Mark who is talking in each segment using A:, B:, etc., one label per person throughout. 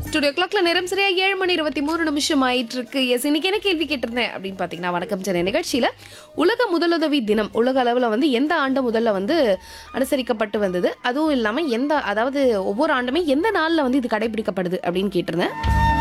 A: studio கிளாக்ல நேரம் சரியா ஏழு மணி இருபத்தி மூணு நிமிஷம் ஆயிட்டு இருக்கு எஸ் இன்னைக்கு என்ன கேள்வி கேட்டிருந்தேன் அப்படின்னு பார்த்தீங்கன்னா வணக்கம் சென்னை நிகழ்ச்சியில உலக முதலுதவி தினம் உலக அளவில் வந்து எந்த ஆண்டு முதல்ல வந்து அனுசரிக்கப்பட்டு வந்தது அதுவும் இல்லாமல் எந்த அதாவது ஒவ்வொரு ஆண்டுமே எந்த நாளில் வந்து இது கடைபிடிக்கப்படுது அப்படின்னு கேட்டிருந்தேன்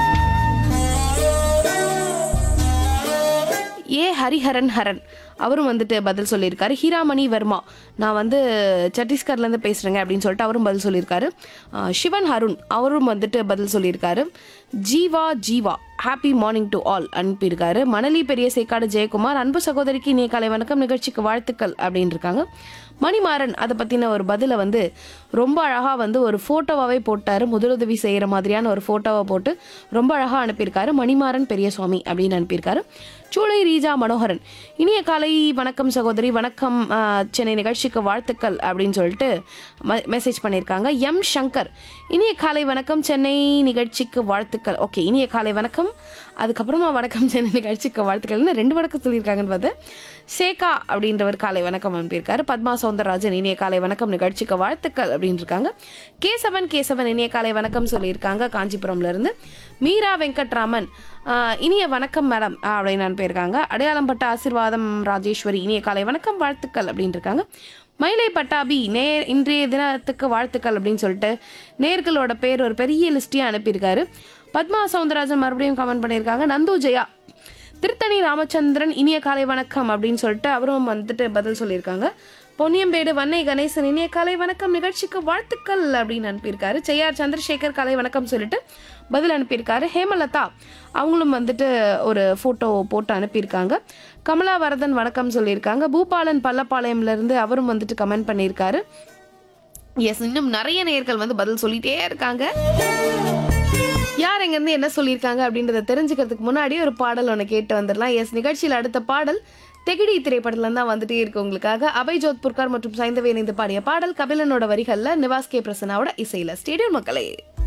A: ஏ ஹரிஹரன் ஹரன் அவரும் வந்துட்டு பதில் சொல்லியிருக்காரு ஹீராமணி வர்மா நான் வந்து சத்தீஸ்கர்லேருந்து பேசுகிறேங்க அப்படின்னு சொல்லிட்டு அவரும் பதில் சொல்லியிருக்காரு ஆஹ் சிவன் ஹருண் அவரும் வந்துட்டு பதில் சொல்லியிருக்காரு Jeeva Jeeva happy morning to all அனுப்பியிருக்காரு மணலி பெரிய சேக்காடு ஜெயக்குமார் அன்பு சகோதரிக்கு இனிய காலை வணக்கம் நிகழ்ச்சிக்கு வாழ்த்துக்கள் அப்படின்னு இருக்காங்க மணிமாறன் அதை பற்றின ஒரு பதிலை வந்து ரொம்ப அழகாக வந்து ஒரு ஃபோட்டோவாகவே போட்டார் முதலுதவி செய்கிற மாதிரியான ஒரு ஃபோட்டோவை போட்டு ரொம்ப அழகாக அனுப்பியிருக்காரு மணிமாறன் பெரியசுவாமி அப்படின்னு அனுப்பியிருக்காரு சூளை ரீஜா மனோகரன் இனிய காலை வணக்கம் சகோதரி வணக்கம் ஆஹ், சென்னை நிகழ்ச்சிக்கு வாழ்த்துக்கள் அப்படின்னு சொல்லிட்டு மெசேஜ் பண்ணியிருக்காங்க எம் சங்கர் இனிய காலை வணக்கம் சென்னை நிகழ்ச்சிக்கு வாழ்த்துக்கள் ஓகே இனிய காலை வணக்கம் அதுக்கப்புறமா வணக்கம் சென்னை நிகழ்ச்சிக்கு வாழ்த்துக்கள்னு ரெண்டு வணக்கம் சொல்லியிருக்காங்கன்னு பார்த்து சேகா அப்படின்றவர் காலை வணக்கம் அனுப்பியிருக்காரு பத்மா சௌந்தரராஜன் இனிய காலை வணக்கம் நிகழ்ச்சிக்கு வாழ்த்துக்கள் அப்படின்னு இருக்காங்க கேசவன் கேசவன் இனிய காலை வணக்கம் சொல்லியிருக்காங்க காஞ்சிபுரம்ல இருந்து மீரா வெங்கட்ராமன் ஆஹ், இனிய வணக்கம் மேடம் அப்படின்னு அனுப்பியிருக்காங்க அடையாளம் பட்ட ஆசிர்வாதம் ராஜேஸ்வரி இனிய காலை வணக்கம் வாழ்த்துக்கள் அப்படின்னு இருக்காங்க மயிலை பட்டாபி நேர் இன்றைய தினத்துக்கு வாழ்த்துக்கள் அப்படின்னு சொல்லிட்டு நேர்களோட பேர் ஒரு பெரிய லிஸ்டியாக அனுப்பியிருக்காரு பத்மா சவுந்தரராஜன் மறுபடியும் கமெண்ட் பண்ணியிருக்காங்க நந்து ஜெயா திருத்தணி ராமச்சந்திரன் இனிய காலை வணக்கம் அப்படின்னு சொல்லிட்டு அவரும் வந்துட்டு பதில் சொல்லியிருக்காங்க பொன்னியம்பேடு வன்னை கணேசன் இனிய காலை வணக்கம் நிகழ்ச்சிக்கு வாழ்த்துக்கள் அப்படின்னு அனுப்பியிருக்காரு செய்யார் சந்திரசேகர் காலை வணக்கம் சொல்லிட்டு பதில் அனுப்பியிருக்காரு ஹேமலதா அவங்களும் வந்துட்டு ஒரு ஃபோட்டோ போட்டு அனுப்பியிருக்காங்க கமலா வரதன் வணக்கம் சொல்லியிருக்காங்க பூபாலன் பள்ளப்பாளையம்ல இருந்து அவரும் வந்துட்டு கமெண்ட் பண்ணியிருக்காரு எஸ் இன்னும் நிறைய நேர்கள் வந்து பதில் சொல்லிட்டே இருக்காங்க யார் எங்கேருந்து என்ன சொல்லியிருக்காங்க அப்படின்றத தெரிஞ்சுக்கிறதுக்கு முன்னாடி ஒரு பாடல் ஒன்று கேட்டு வந்துடலாம் எஸ் நிகழ்ச்சியில் அடுத்த பாடல் தெகிடி திரைப்படத்துல தான் வந்துட்டே இருக்கு உங்களுக்காக அபய் ஜோத்புர்கார் மற்றும் சைந்தவே இணைந்து பாடிய பாடல் கபிலனோட வரிகளில் நிவாஸ் கே பிரசனாவோட இசையில் ஸ்டேடியம் மக்களே